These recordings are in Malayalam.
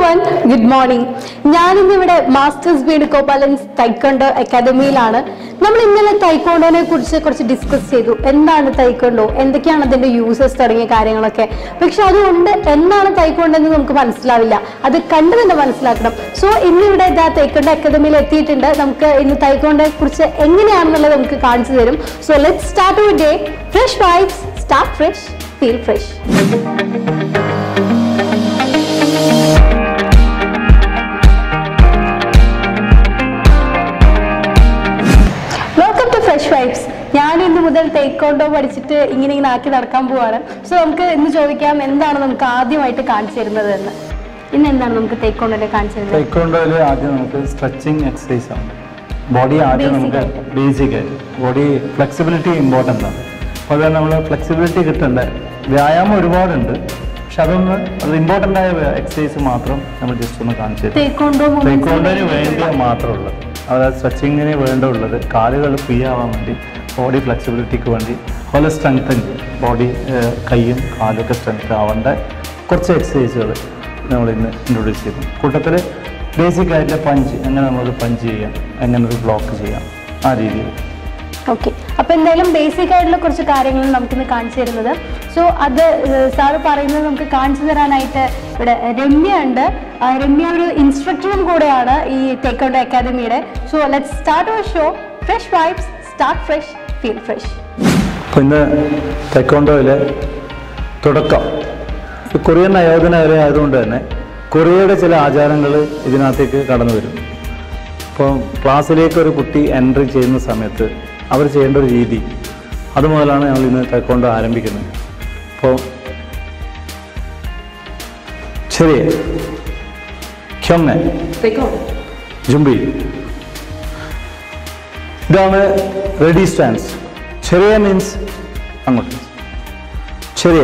വൺ ഗുഡ് മോർണിംഗ് ഞാനിന്ന് ഇവിടെ മാസ്റ്റേഴ്സ് ബീഡ് കോപ്പാലൻസ് തൈക്കോണ്ടോ അക്കാദമിയിലാണ് നമ്മൾ ഇന്നലെ തൈക്കോണ്ടോനെ കുറിച്ച് കുറച്ച് ഡിസ്കസ് ചെയ്തു എന്താണ് തൈക്കോണ്ടോ എന്തൊക്കെയാണ് അതിന്റെ യൂസസ് തുടങ്ങിയ കാര്യങ്ങളൊക്കെ പക്ഷെ അതുകൊണ്ട് എന്താണ് തൈക്കോണ്ടോ എന്ന് നമുക്ക് മനസ്സിലാവില്ല അത് കണ്ടു തന്നെ മനസ്സിലാക്കണം സോ ഇന്നിവിടെ ഇതാ തൈക്കോണ്ടോ അക്കാദമിയിൽ എത്തിയിട്ടുണ്ട് നമുക്ക് ഇന്ന് തൈക്കോണ്ടോയെ കുറിച്ച് എങ്ങനെയാണെന്നുള്ളത് നമുക്ക് കാണിച്ചു തരും so let start your day fresh vibes start fresh feel fresh welcome to fresh vibes ഞാൻ ഇന്ന് മുതൽ ടേക്കോണ്ടോ പഠിച്ചിട്ട് ഇങ്ങനെ ഇങ്ങനെ ആക്കി നടക്കാൻ പോവാണ് സോ നമുക്ക് ഇന്ന് ചോദിക്കാം എന്താണ് നമുക്ക് ആദ്യമായിട്ട് കാണിച്ചു തരുന്നത് എന്ന് ഇന്ന് എന്താണ് നമുക്ക് ടേക്കോണ്ടോനെ കാണിച്ചു തരുന്നത് ടൈക്കോണ്ടോയിൽ ആദ്യം നമുക്ക് സ്ട്രെച്ചിങ് എക്സസൈസ് ആണ് ബോഡി ആദ്യം Basic നമുക്ക് ആയിട്ട്. ബേസിക് ആയിട്ട് ബോഡി ഫ്ലെക്സിബിലിറ്റി ഇമ്പോർട്ടൻ്റ് ആണ് അപ്പോൾ അത് നമ്മൾ ഫ്ലെക്സിബിലിറ്റി കിട്ടേണ്ട വ്യായാമം ഒരുപാടുണ്ട് പക്ഷെ അതൊന്ന് അത് ഇമ്പോർട്ടൻ്റ് ആയ എക്സസൈസ് മാത്രം നമ്മൾ ജസ്റ്റ് ഒന്ന് കാണിച്ചു തരും ടേക്കോണ്ടോ ടൈക്കോണ്ടോന് വേണ്ടിയ മാത്രമുള്ളത് അതായത് സ്ട്രെച്ചിങ്ങിന് വേണ്ടതുള്ളത് കാലുകൾ ഫ്രീ ആവാൻ വേണ്ടി ബോഡി ഫ്ലെക്സിബിലിറ്റിക്ക് വേണ്ടി അതുപോലെ സ്ട്രെങ്തൻ ബോഡി കൈയും കാലൊക്കെ സ്ട്രെങ്ത് ആവേണ്ട കുറച്ച് എക്സസൈസുകൾ നമ്മൾ ഇന്ന് ഇൻട്രൊഡ്യൂസ് ചെയ്തു കൂട്ടത്തിൽ ബേസിക് ആയിട്ട് പഞ്ച് എങ്ങനെ നമ്മൾ പഞ്ച് ചെയ്യാം എങ്ങനെ ഒരു ബ്ലോക്ക് ചെയ്യാം ആ രീതിയിൽ ഓക്കെ അപ്പൊ എന്തായാലും ബേസിക് ആയിട്ടുള്ള കുറച്ച് കാര്യങ്ങൾ നമുക്കിന്ന് കാണിച്ചു തരുന്നത് സോ അത് സാറ് പറയുന്നത് നമുക്ക് കാണിച്ചു തരാനായിട്ട് ഇവിടെ രമ്യ ഉണ്ട് ആ, രമ്യ ഒരു ഇൻസ്ട്രക്ടറും കൂടെയാണ് ഈ ടേക്കൗട്ട് അക്കാദമിയുടെ so let start our show fresh vibes start fresh feel fresh അപ്പോൾ ഇന്ന് തെക്കോണ്ടോയിലെ തുടക്കം ഈ കൊറിയൻ അയോധന വരെ ആയതുകൊണ്ട് തന്നെ കൊറിയയുടെ ചില ആചാരങ്ങൾ ഇതിനകത്തേക്ക് കടന്നു വരും ഇപ്പോൾ ക്ലാസ്സിലേക്ക് ഒരു കുട്ടി എൻട്രി ചെയ്യുന്ന സമയത്ത് അവർ ചെയ്യേണ്ട ഒരു രീതി അത് മുതലാണ് ഞങ്ങൾ ഇന്ന് തെക്കോണ്ടോ ആരംഭിക്കുന്നത് അപ്പോൾ ശരി ക്യൊന്നെ ജുംബി ഇതാണ് റെഡി സ്റ്റാൻസ് ചെറിയ മീൻസ് അങ്ങോട്ട് ചെറിയ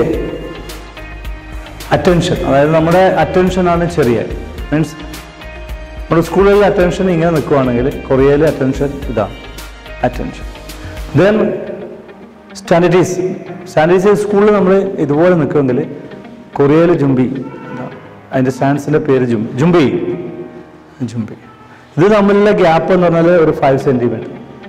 അറ്റൻഷൻ അതായത് നമ്മുടെ അറ്റൻഷനാണ് ചെറിയ മീൻസ് നമ്മുടെ സ്കൂളുകളിലെ അറ്റൻഷൻ ഇങ്ങനെ നിൽക്കുവാണെങ്കിൽ കൊറിയയിലെ അറ്റൻഷൻ ഇതാണ് അറ്റൻഷൻ ദെൻ സ്റ്റാൻഡേർഡീസ് സ്റ്റാൻഡേർഡീസ് സ്കൂളിൽ നമ്മൾ ഇതുപോലെ നിൽക്കുമെങ്കിൽ കൊറിയയിൽ ജുംബി ഇതാണ്. അതിൻ്റെ സ്റ്റാൻഡ്സിൻ്റെ പേര് ജുംബി ജുംബി ജുംബി ഇത് തമ്മിലുള്ള ഗ്യാപ്പ് എന്ന് പറഞ്ഞാൽ ഒരു ഫൈവ് സെൻറ്റിമീറ്റർ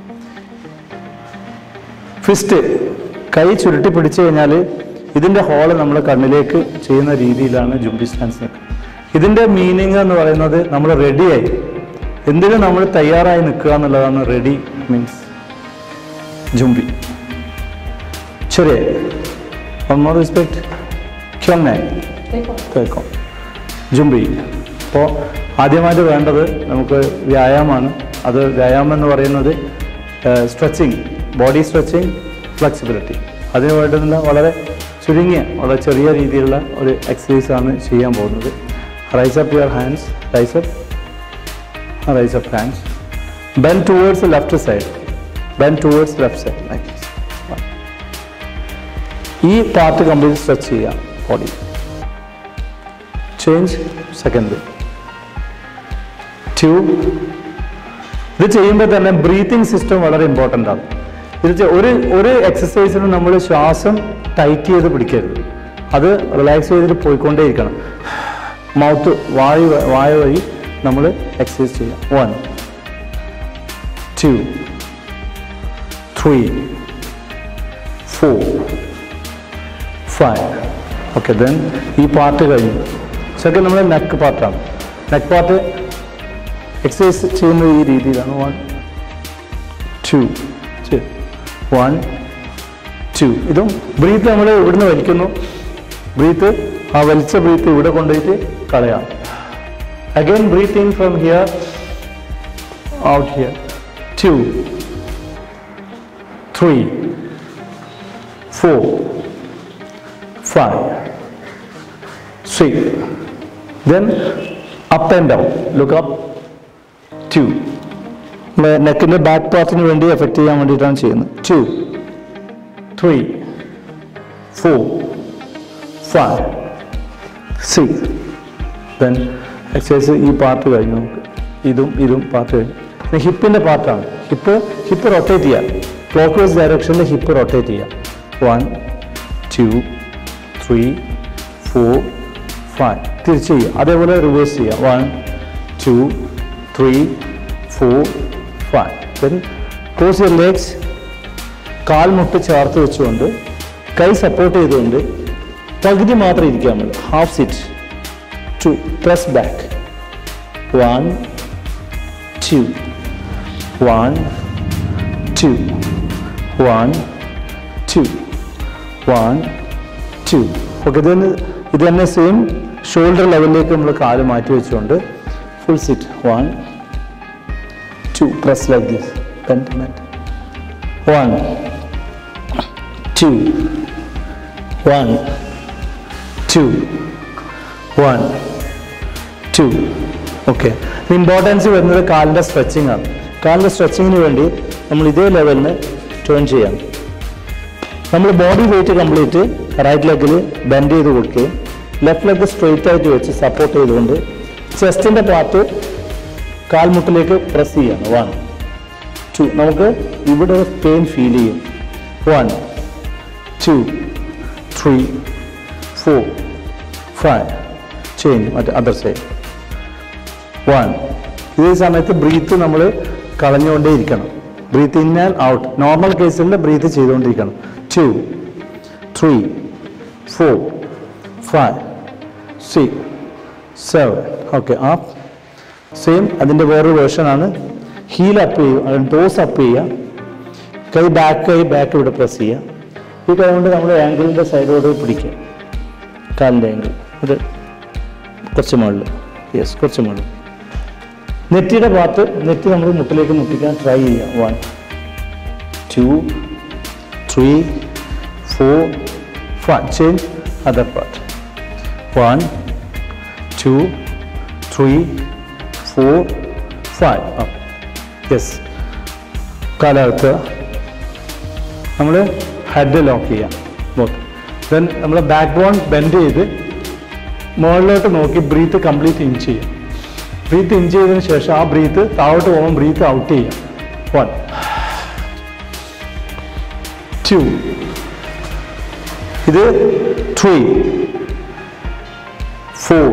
ഫിസ്റ്റ് കൈ ചുരുട്ടി പിടിച്ചു കഴിഞ്ഞാൽ ഇതിൻ്റെ ഹോള് നമ്മൾ കണ്ണിലേക്ക് ചെയ്യുന്ന രീതിയിലാണ് ജുംബി സ്റ്റാൻസ് നിൽക്കുക ഇതിൻ്റെ മീനിങ് എന്ന് പറയുന്നത് നമ്മൾ റെഡിയായി എന്തിനും നമ്മൾ തയ്യാറായി നിൽക്കുക എന്നുള്ളതാണ് റെഡി മീൻസ് ജുംബി ശരി ഒന്നോ റെസ്പെക്ട് ക്യൊന്നെ കേൾക്കാം ജുംബി അപ്പോൾ ആദ്യമായിട്ട് വേണ്ടത് നമുക്ക് വ്യായാമമാണ് അത് വ്യായാമം എന്ന് പറയുന്നത് സ്ട്രെച്ചിങ് ബോഡി സ്ട്രെച്ചിങ് ഫ്ലെക്സിബിലിറ്റി അതിന് വേണ്ടുന്ന വളരെ ചുരുങ്ങിയ വളരെ ചെറിയ രീതിയിലുള്ള ഒരു എക്സസൈസ് ആണ് ചെയ്യാൻ പോകുന്നത് raise up your hands raise up raise up hands bend towards left side bend towards left side like ഈ പാർട്ട് കംപ്ലീറ്റ് സ്ട്രെച്ച് ചെയ്യാം ബോഡി ചേഞ്ച് സെക്കൻഡ് ടു ഇത് ചെയ്യുമ്പോൾ തന്നെ ബ്രീത്തിങ് സിസ്റ്റം വളരെ ഇമ്പോർട്ടൻ്റ് ആണ് ഇത് ചെ- ഒരു ഒരു എക്സസൈസിന് നമ്മൾ ശ്വാസം ടൈറ്റ് ചെയ്ത് പിടിക്കരുത് അത് റിലാക്സ് ചെയ്തിട്ട് പോയിക്കൊണ്ടേയിരിക്കണം മൗത്ത് വായു വ- വായ വഴി നമ്മൾ എക്സസൈസ് ചെയ്യാം one to three four five okay then ഈ പാർട്ട് കഴിഞ്ഞു സെക്കൻഡ് നമ്മൾ നെക്ക് പാർട്ടാണ് നെക്ക് പാർട്ട് എക്സസൈസ് ചെയ്യുന്നത് ഈ രീതിയിലാണ് വൺ ടു വൺ ടു ഇതും ബ്രീത്ത് നമ്മൾ ഇവിടുന്ന് വലിക്കുന്നു ബ്രീത്ത് ആ വലിച്ച ബ്രീത്ത് ഇവിടെ കൊണ്ടുപോയിട്ട് കളയാം again breath in from here out here two three four five, six. Then up and down. Look up. Two. നെക്കിന്റെ ബാക്ക് പാർട്ടിന് വേണ്ടി എഫക്ട് ചെയ്യാൻ വേണ്ടിയിട്ടാണ് ചെയ്യുന്നത് two three four five six then exercise ഈ പാർട്ട് കഴിഞ്ഞു നമുക്ക് ഇതും ഇതും പാർട്ട് കഴിഞ്ഞു പിന്നെ ഹിപ്പിന്റെ പാർട്ടാണ് ഹിപ്പ് ഹിപ്പ് റൊട്ടേറ്റ് ചെയ്യാം ക്ലോക്ക് വൈസ് ഡയറക്ഷനിൽ ഹിപ്പ് റൊട്ടേറ്റ് ചെയ്യാം one to three four five തിരിച്ച് ചെയ്യുക അതേപോലെ റിവേഴ്സ് ചെയ്യുക one to three four five then cross your legs കാൽമുട്ട് ചേർത്ത് വെച്ചുകൊണ്ട് കൈ സപ്പോർട്ട് ചെയ്തുകൊണ്ട് പകുതി മാത്രം ഇരിക്കാൻ മതി half sit to press back one two one two one two one two okay ഇത് തന്നെ ഇത് തന്നെ സെയിം ഷോൾഡർ ലെവലിലേക്ക് നമ്മൾ കാല് മാറ്റി വെച്ചുകൊണ്ട് full sit one two press like this bend bend one two one two one two okay importance വരുന്നത് കാലിൻ്റെ സ്ട്രെച്ചിങ് ആണ് കാലിൻ്റെ സ്ട്രെച്ചിങ്ങിന് വേണ്ടി നമ്മൾ ഇതേ ലെവലിന് ടേൺ ചെയ്യാം നമ്മൾ ബോഡി വെയിറ്റ് കംപ്ലീറ്റ് റൈറ്റ് ലെഗിൽ ബെൻഡ് ചെയ്ത് കൊടുക്കുകയും ലെഫ്റ്റ് ലെഗ് സ്ട്രെയിറ്റ് ആയിട്ട് വെച്ച് സപ്പോർട്ട് ചെയ്തുകൊണ്ട് ചെസ്റ്റിൻ്റെ പാർട്ട് കാൽമുട്ടിലേക്ക് പ്രസ് ചെയ്യണം വൺ ടു നമുക്ക് ഇവിടെ പെയിൻ ഫീൽ ചെയ്യും one two three four five change മറ്റേ അതർ സൈഡ് വൺ ഇതേ സമയത്ത് ബ്രീത്ത് നമ്മൾ കളഞ്ഞുകൊണ്ടേ ഇരിക്കണം breath in and out normal കേസിൽ ബ്രീത്ത് ചെയ്തുകൊണ്ടിരിക്കണം two three four five six seven okay ആ സെയിം അതിൻ്റെ വേറൊരു വേർഷനാണ് ഹീൽ അപ്പ് ചെയ്യുക ടോസ് അപ്പ് ചെയ്യുക കൈ ബാക്ക് കൈ ബാക്ക് ഇവിടെ പ്രസ് ചെയ്യുക ഈ കൈ കൊണ്ട് നമ്മൾ ആംഗിളിൻ്റെ സൈഡോട് പിടിക്കുക കാലിൻ്റെ ആംഗിൾ ഒരു കുറച്ച് മുകളിൽ യെസ് കുറച്ച് മുകളിൽ നെറ്റിയുടെ ഭാഗത്ത് നെറ്റ് നമ്മൾ മുട്ടിലേക്ക് മുട്ടിക്കാൻ ട്രൈ ചെയ്യുക one to three four five change other part one to three four five up yes കാലകത്ത് നമ്മൾ ഹെഡ് ലോക്ക് ചെയ്യാം ബോത്ത് ദെൻ നമ്മൾ ബാക്ക് ബോൺ ബെൻഡ് ചെയ്ത് മുകളിലോട്ട് നോക്കി ബ്രീത്ത് കംപ്ലീറ്റ് ഇൻ ചെയ്യാം ബ്രീത്ത് ഇൻ ചെയ്തതിന് ശേഷം ആ ബ്രീത്ത് താഴോട്ട് പോകുമ്പോൾ ബ്രീത്ത് ഔട്ട് ചെയ്യാം വൺ ടു ഇത് ത്രീ ഫോർ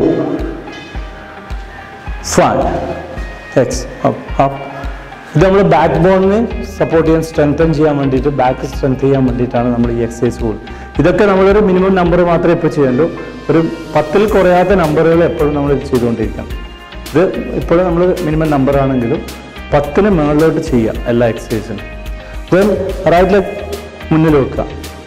ഫൈവ് എക്സ് അപ്പ് അപ്പ് ഇത് നമ്മൾ ബാക്ക് ബോണിനെ സപ്പോർട്ട് ചെയ്യാൻ സ്ട്രെങ്തൻ ചെയ്യാൻ വേണ്ടിയിട്ട് ബാക്ക് സ്ട്രെങ്ത് ചെയ്യാൻ വേണ്ടിയിട്ടാണ് നമ്മൾ ഈ എക്സസൈസ് പോകുന്നത് ഇതൊക്കെ നമ്മളൊരു മിനിമം നമ്പർ മാത്രമേ ഇപ്പോൾ ചെയ്യണ്ടൂ ഒരു പത്തിൽ കുറയാത്ത നമ്പറുകൾ എപ്പോഴും നമ്മൾ ചെയ്തുകൊണ്ടിരിക്കണം ഇത് ഇപ്പോഴും നമ്മൾ മിനിമം നമ്പർ ആണെങ്കിലും പത്തിന് മുകളിലോട്ട് ചെയ്യാം എല്ലാ എക്സസൈസിനും ദെൻ റൈറ്റ് ലെഗ് മുന്നിൽ വെക്കുക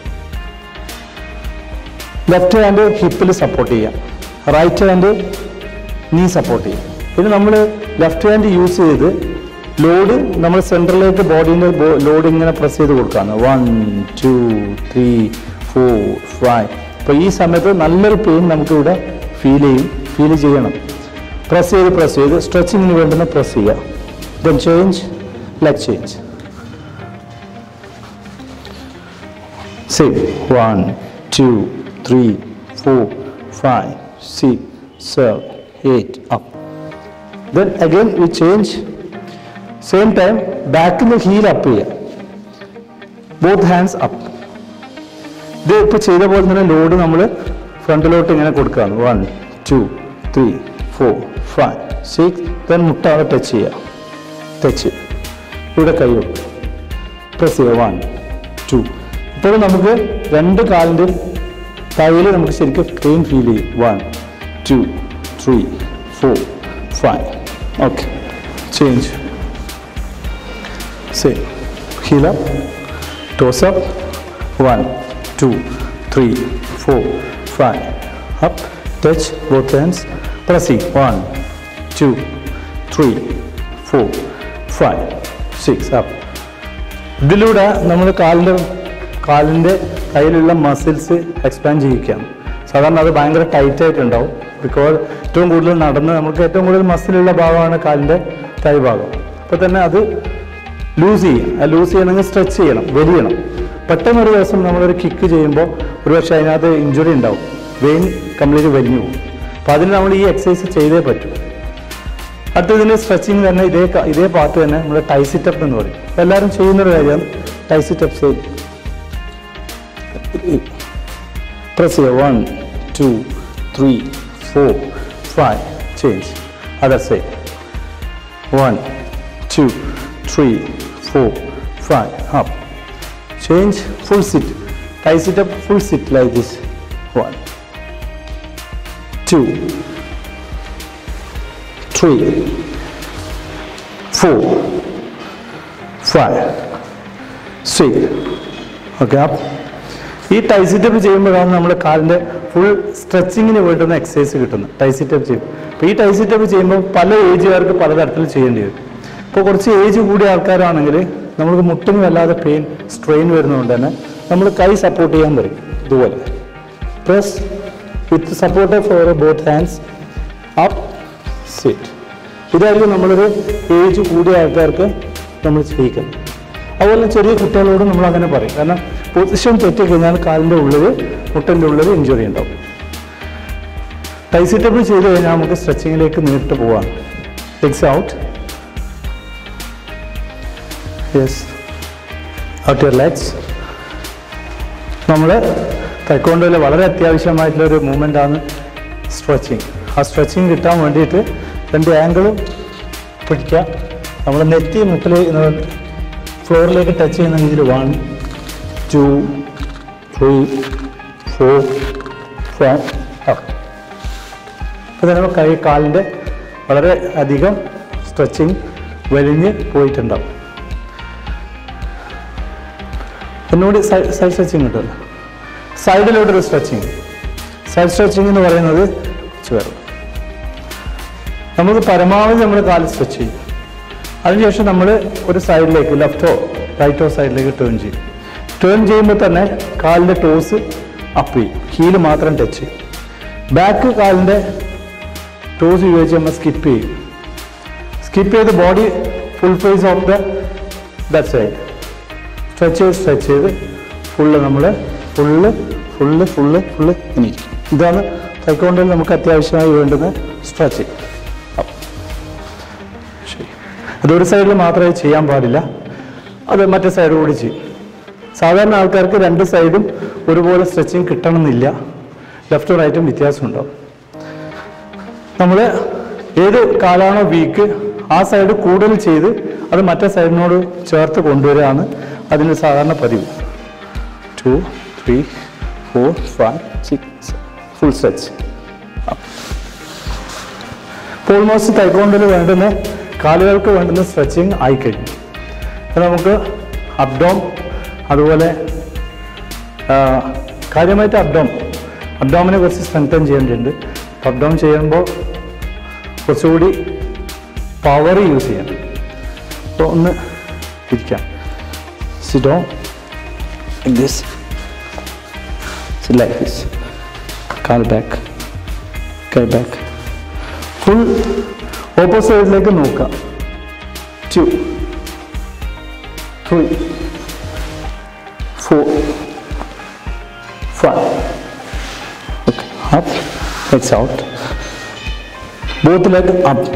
ലെഫ്റ്റ് ഹാൻഡ് ഹിപ്പിൽ സപ്പോർട്ട് ചെയ്യാം റൈറ്റ് ഹാൻഡ് നീ സപ്പോർട്ട് ചെയ്യും പിന്നെ നമ്മൾ ലെഫ്റ്റ് ഹാൻഡ് യൂസ് ചെയ്ത് ലോഡ് നമ്മൾ സെൻറ്ററിലേക്ക് ബോഡീൻ്റെ ലോഡ് ഇങ്ങനെ പ്രസ് ചെയ്ത് കൊടുക്കുകയാണ് one to three four five അപ്പോൾ ഈ സമയത്ത് നല്ലൊരു പെയിൻ നമുക്കിവിടെ ഫീൽ ചെയ്യും ഫീൽ ചെയ്യണം പ്രസ് ചെയ്ത് പ്രസ് ചെയ്ത് സ്ട്രെച്ചിങ്ങിന് വേണ്ടുന്ന പ്രസ് ചെയ്യുക then change leg change Six, one, two, three, four, five, six, seven, eight, up. Then again we change. Same time, back in the heel up here. Both hands up. ഇത് ഇപ്പോൾ ചെയ്ത പോലെ തന്നെ ലോഡ് നമ്മൾ ഫ്രണ്ടിലോട്ട് ഇങ്ങനെ കൊടുക്കുകയാണ് one to three four five six then മുട്ട അവിടെ ടച്ച് ചെയ്യുക ടച്ച് ഇവിടെ കൈ വെക്കും പ്രസ് ചെയ്യുക വൺ ടു ഇപ്പോഴും നമുക്ക് രണ്ട് കാലിൻ്റെ കയ്യിൽ നമുക്ക് ശരിക്കും പെയിൻ ഫീൽ ചെയ്യും one two three four five okay change same heel up toes up one to three four five up touch both hands press one to three four five six up ഇതിലൂടെ നമ്മൾ കാലിൻ്റെ കാലിൻ്റെ കയ്യിലുള്ള മസിൽസ് എക്സ്പാൻഡ് ചെയ്യിക്കുകയാണ് സാധാരണ അത് ഭയങ്കര ടൈറ്റ് ആയിട്ടുണ്ടാവും ബിക്കോസ് ഏറ്റവും കൂടുതൽ നടന്ന് നമുക്ക് ഏറ്റവും കൂടുതൽ മസിലുള്ള ഭാഗമാണ് കാലിൻ്റെ തൈ ഭാഗം അപ്പോൾ തന്നെ അത് ലൂസ് ചെയ്യും ആ ലൂസ് ചെയ്യണമെങ്കിൽ സ്ട്രെച്ച് ചെയ്യണം വലിയണം പെട്ടെന്ന് ഒരു ദിവസം നമ്മളൊരു കിക്ക് ചെയ്യുമ്പോൾ ഒരുപക്ഷെ അതിനകത്ത് ഇഞ്ചുറി ഉണ്ടാവും വെയിൻ കംപ്ലീറ്റ് വലിഞ്ഞു പോകും അപ്പോൾ അതിന് നമ്മൾ ഈ എക്സസൈസ് ചെയ്തേ പറ്റൂ അടുത്തതിൻ്റെ സ്ട്രെച്ചിങ് തന്നെ ഇതേ ക- ഇതേ പാർട്ട് തന്നെ നമ്മൾ ടൈസിറ്റപ്പ് എന്ന് പറയും അപ്പോൾ എല്ലാവരും ചെയ്യുന്നൊരു കാര്യമാണ് ടൈസിറ്റപ്സ് പ്രസ് ചെയ്യുക one to three four, five. Change. Other side. One, two, three, four, five. Up. Change. Full sit. Tie sit up. Full sit like this. One, two, three, four, five, six. Okay, up. ഈ ടൈ സിറ്റപ്പ് ചെയ്യുമ്പോഴാണ് നമ്മുടെ കാലിൻ്റെ ഫുൾ സ്ട്രെച്ചിങ്ങിന് വേണ്ടുന്ന എക്സസൈസ് കിട്ടുന്നത് ടൈ സിറ്റപ്പ് ചെയ്യും അപ്പോൾ ഈ ടൈ സിറ്റപ്പ് ചെയ്യുമ്പോൾ പല ഏജുകാർക്ക് പലതരത്തിൽ ചെയ്യേണ്ടി വരും ഇപ്പോൾ കുറച്ച് ഏജ് കൂടിയ ആൾക്കാരാണെങ്കിൽ നമുക്ക് മുട്ടിന് വല്ലാതെ പെയിൻ സ്ട്രെയിൻ വരുന്നതുകൊണ്ട് തന്നെ നമ്മൾ കൈ സപ്പോർട്ട് ചെയ്യാൻ പറയും ഇതുപോലെ press with support for both hands up sit ഇതായിരിക്കും നമ്മളൊരു ഏജ് കൂടിയ ആൾക്കാർക്ക് നമ്മൾ ചെയ്യിക്കുന്നത് അതുപോലെ ചെറിയ കുട്ടികളോട് നമ്മൾ അങ്ങനെ പറയും കാരണം പൊസിഷൻ തെറ്റിക്കഴിഞ്ഞാൽ കാലിൻ്റെ ഉള്ളിൽ മുട്ടൻ്റെ ഉള്ളിൽ ഇഞ്ചുറി ഉണ്ടാവും ടൈസിറ്റബിൾ ചെയ്ത് കഴിഞ്ഞാൽ നമുക്ക് സ്ട്രെച്ചിങ്ങിലേക്ക് നേരിട്ട് പോവാം legs out yes out your legs നമ്മൾ തൈക്കോണ്ടോയിൽ വളരെ അത്യാവശ്യമായിട്ടുള്ള ഒരു മൂവ്മെൻ്റ് ആണ് സ്ട്രെച്ചിങ് ആ സ്ട്രെച്ചിങ് കിട്ടാൻ വേണ്ടിയിട്ട് രണ്ട് ആംഗിളും പിടിക്കുക നമ്മൾ നെറ്റി മുട്ടിൽ ഫ്ലോറിലേക്ക് ടച്ച് ചെയ്യുന്ന രീതിയിൽ one to three four five അപ്പോൾ തന്നെ കൈ കാലിൻ്റെ വളരെ അധികം സ്ട്രെച്ചിങ് വലിഞ്ഞ് പോയിട്ടുണ്ടാവും ഒന്നുകൂടി സൈഡ് സൈഡ് സ്ട്രെച്ചിങ് കിട്ടുമല്ലോ സൈഡിലോട്ടൊരു സ്ട്രെച്ചിങ് സൈഡ് സ്ട്രെച്ചിങ് എന്ന് പറയുന്നത് ചേർന്ന് നമുക്ക് പരമാവധി നമ്മൾ കാല് സ്ട്രെച്ച് ചെയ്യും അതിനുശേഷം നമ്മൾ ഒരു സൈഡിലേക്ക് ലെഫ്റ്റോ റൈറ്റോ സൈഡിലേക്ക് ടേൺ ചെയ്യും ടേൺ ചെയ്യുമ്പോൾ തന്നെ കാലിൻ്റെ ടോസ് അപ്പ് ചെയ്യും ഹീല് മാത്രം ടച്ച് ചെയ്യും ബാക്ക് കാലിൻ്റെ ടോസ് ഉപയോഗിച്ച് നമ്മൾ സ്കിപ്പ് ചെയ്യും സ്കിപ്പ് ചെയ്ത് body full face of the that side stretch ചെയ്ത് സ്ട്രെച്ച് ചെയ്ത് ഫുള്ള് നമ്മൾ ഫുള്ള് ഫുള്ള് ഫുള്ള് ഫുള്ള് ഇനിയിരിക്കും ഇതാണ് തൈക്കോണ്ടിൽ നമുക്ക് അത്യാവശ്യമായി വേണ്ടുന്ന സ്ട്രെച്ചിങ് ശരി അതൊരു സൈഡിൽ മാത്രമേ ചെയ്യാൻ പാടില്ല അത് മറ്റേ സൈഡ് കൂടി ചെയ്യും സാധാരണ ആൾക്കാർക്ക് രണ്ട് സൈഡും ഒരുപോലെ സ്ട്രെച്ചിങ് കിട്ടണമെന്നില്ല ലെഫ്റ്റും റൈറ്റും വ്യത്യാസമുണ്ടാവും നമ്മൾ ഏത് കാലാണോ വീക്ക് ആ സൈഡ് കൂടുതൽ ചെയ്ത് അത് മറ്റേ സൈഡിനോട് ചേർത്ത് കൊണ്ടുവരികയാണ് അതിന് സാധാരണ പതിവ് two three four five six full stretch ഇപ്പോൾ ഓൾമോസ്റ്റ് തൈക്കോണ്ടിൽ വേണ്ടുന്ന കാലുകൾക്ക് വേണ്ടുന്ന സ്ട്രെച്ചിങ് ആയിക്കഴിഞ്ഞു അത് നമുക്ക് അബ്ഡോം അതുപോലെ ആ, കാര്യമായിട്ട് അബ്ഡോം അബ്ഡോമിനെ കുറച്ച് സ്ട്രെങ്തൻ ചെയ്യേണ്ടതുണ്ട് അബ്ഡോം ചെയ്യുമ്പോൾ കുറച്ചുകൂടി പവർ യൂസ് ചെയ്യണം അപ്പോൾ ഒന്ന് ഇരിക്കാം സിഡോ ദിസ് ലൈക്ക് ദിസ് കാൽ ബാക്ക് കൈ ബാക്ക് ഫുൾ ഓപ്പോസിറ്റിലേക്ക് നോക്കാം two three four five okay up legs out both leg up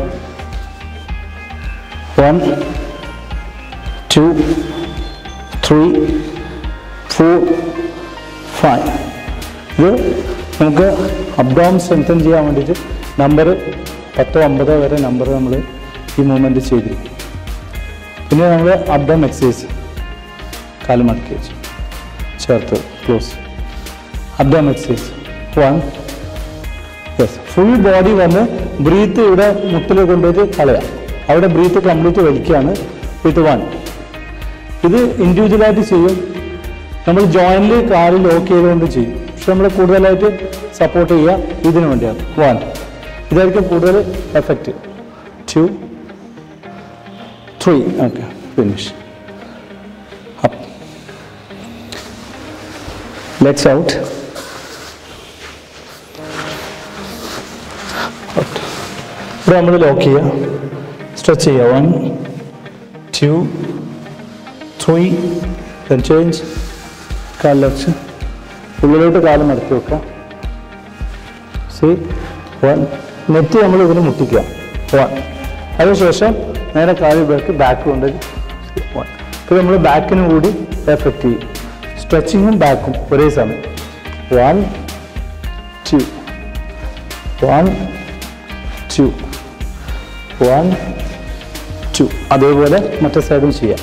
one to three four five ഇത് നമുക്ക് അബ്ഡോം സ്ട്രെങ്തൻ ചെയ്യാൻ വേണ്ടിയിട്ട് നമ്പർ പത്തോ അമ്പതോ വരെ നമ്പർ നമ്മൾ ഈ മൂവ്മെൻറ്റ് ചെയ്തിരിക്കും പിന്നെ നമ്മൾ അബ്ഡോം എക്സസൈസ് കാല് മടക്കി വെച്ചു ചേർത്ത് close abdomen exercise one yes full body വന്ന് ബ്രീത്ത് ഇവിടെ മുട്ടിൽ കൊണ്ടുപോയിട്ട് കളയാം അവിടെ ബ്രീത്ത് കംപ്ലീറ്റ് വലിക്കുകയാണ് വിത്ത് വൺ ഇത് ഇൻഡിവിജ്വലായിട്ട് ചെയ്യും നമ്മൾ ജോയിനിൽ കാല് ലോക്ക് ചെയ്തുകൊണ്ട് ചെയ്യും പക്ഷെ നമ്മൾ കൂടുതലായിട്ട് സപ്പോർട്ട് ചെയ്യുക ഇതിനു വേണ്ടിയാണ് വൺ ഇതായിരിക്കും കൂടുതൽ effect two three okay finish up let's out ഇവിടെ നമ്മൾ ലോക്ക് ചെയ്യുക സ്ട്രെച്ച് ചെയ്യുക one to three then change കാലിൽ വെച്ച് ഉള്ളിലോട്ട് കാല് മടക്കി വെക്കുക സി വൺ നെറ്റ് നമ്മൾ ഇതിന് മുട്ടിക്കുക വൺ അതിനുശേഷം നേരെ കാല് ബാക്ക് ബാക്ക് കൊണ്ട് വൺ ഇപ്പോൾ നമ്മൾ ബാക്കിനും കൂടി എഫക്റ്റ് ചെയ്യും സ്ട്രെച്ചിങ്ങും ബാക്കും ഒരേ സമയം one two one two one two അതേപോലെ മറ്റേ സൈഡും ചെയ്യാം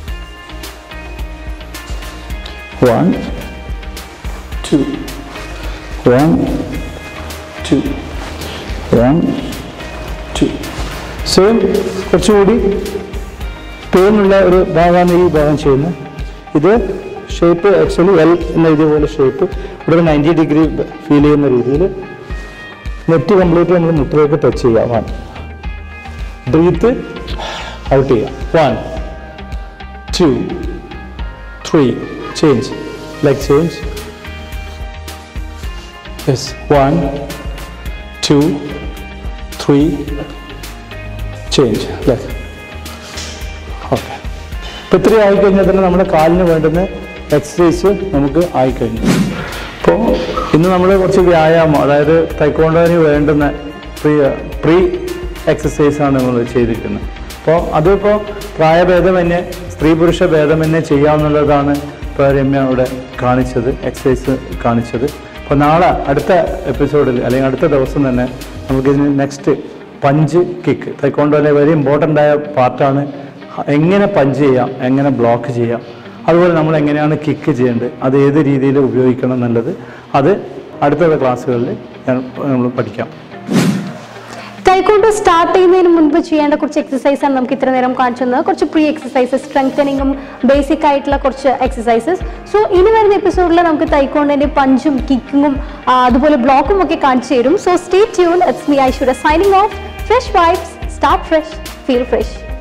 one two one two one two same കുറച്ചുകൂടി പേനുള്ള ഒരു ഭാഗമാണ് ഈ ഭാഗം ചെയ്യുന്നത് ഇത് ഷേപ്പ് ആക്ച്വലി എൽ എന്ന ഇതേപോലെ ഷേപ്പ് ഇവിടെ ഒരു നയൻറ്റി ഡിഗ്രി ഫീൽ ചെയ്യുന്ന രീതിയിൽ നെറ്റ് കംപ്ലീറ്റ് നമ്മൾ മുട്ടിലേക്ക് ടച്ച് ചെയ്യാം വൺ ബ്രീത്ത് ഔട്ട് ചെയ്യാം one to three change like change yes one to three change like okay ഇപ്പം ഇത്രയും ആയിക്കഴിഞ്ഞാൽ തന്നെ നമ്മുടെ കാലിന് വേണ്ടുന്ന എക്സസൈസ് നമുക്ക് ആയിക്കഴിഞ്ഞു അപ്പോൾ ഇന്ന് നമ്മൾ കുറച്ച് വ്യായാമം അതായത് തൈക്കോണ്ടോന് വേണ്ടുന്ന പ്രീ പ്രീ എക്സസൈസ് ആണ് നമ്മൾ ചെയ്തിരിക്കുന്നത് അപ്പോൾ അതിപ്പോൾ പ്രായഭേദമന്യേ സ്ത്രീ പുരുഷ ഭേദമന്യേ ചെയ്യാമെന്നുള്ളതാണ് ഇപ്പോൾ രമ്യ ഇവിടെ കാണിച്ചത് എക്സസൈസ് കാണിച്ചത് അപ്പോൾ നാളെ അടുത്ത എപ്പിസോഡിൽ അല്ലെങ്കിൽ അടുത്ത ദിവസം തന്നെ നമുക്കിതിന് നെക്സ്റ്റ് പഞ്ച് കിക്ക് തൈക്കോണ്ടോയിലെ വെരി ഇമ്പോർട്ടൻ്റ് ആയ പാർട്ടാണ് എങ്ങനെ പഞ്ച് ചെയ്യാം എങ്ങനെ ബ്ലോക്ക് ചെയ്യാം അതുപോലെ നമ്മൾ എങ്ങനെയാണ് കിക്ക് ചെയ്യേണ്ടത് അത് ഏത് രീതിയിൽ ഉപയോഗിക്കണം എന്നുള്ളത് അത് അടുത്ത ക്ലാസ്സുകളിൽ നമ്മൾ പഠിക്കാം കൈക്കൊണ്ട് സ്റ്റാർട്ട് ചെയ്യുന്നതിന് മുൻപ് ചെയ്യേണ്ട കുറച്ച് എക്സസൈസ് ആണ് നമുക്ക് ഇത്ര നേരം കാണിച്ചു തന്നത് കുറച്ച് പ്രീ എക്സസൈസസ് സ്ട്രെങ്തനിങ്ങും ബേസിക് ആയിട്ടുള്ള കുറച്ച് എക്സസൈസസ് സോ ഇനി വരുന്ന എപ്പിസോഡിൽ നമുക്ക് തൈക്കോണ്ടിന്റെ പഞ്ചും കിക്കിങ്ങും അതുപോലെ ബ്ലോക്കും ഒക്കെ കാണിച്ചു തരും so stay tune it's me I should signing off fresh vibes start fresh feel fresh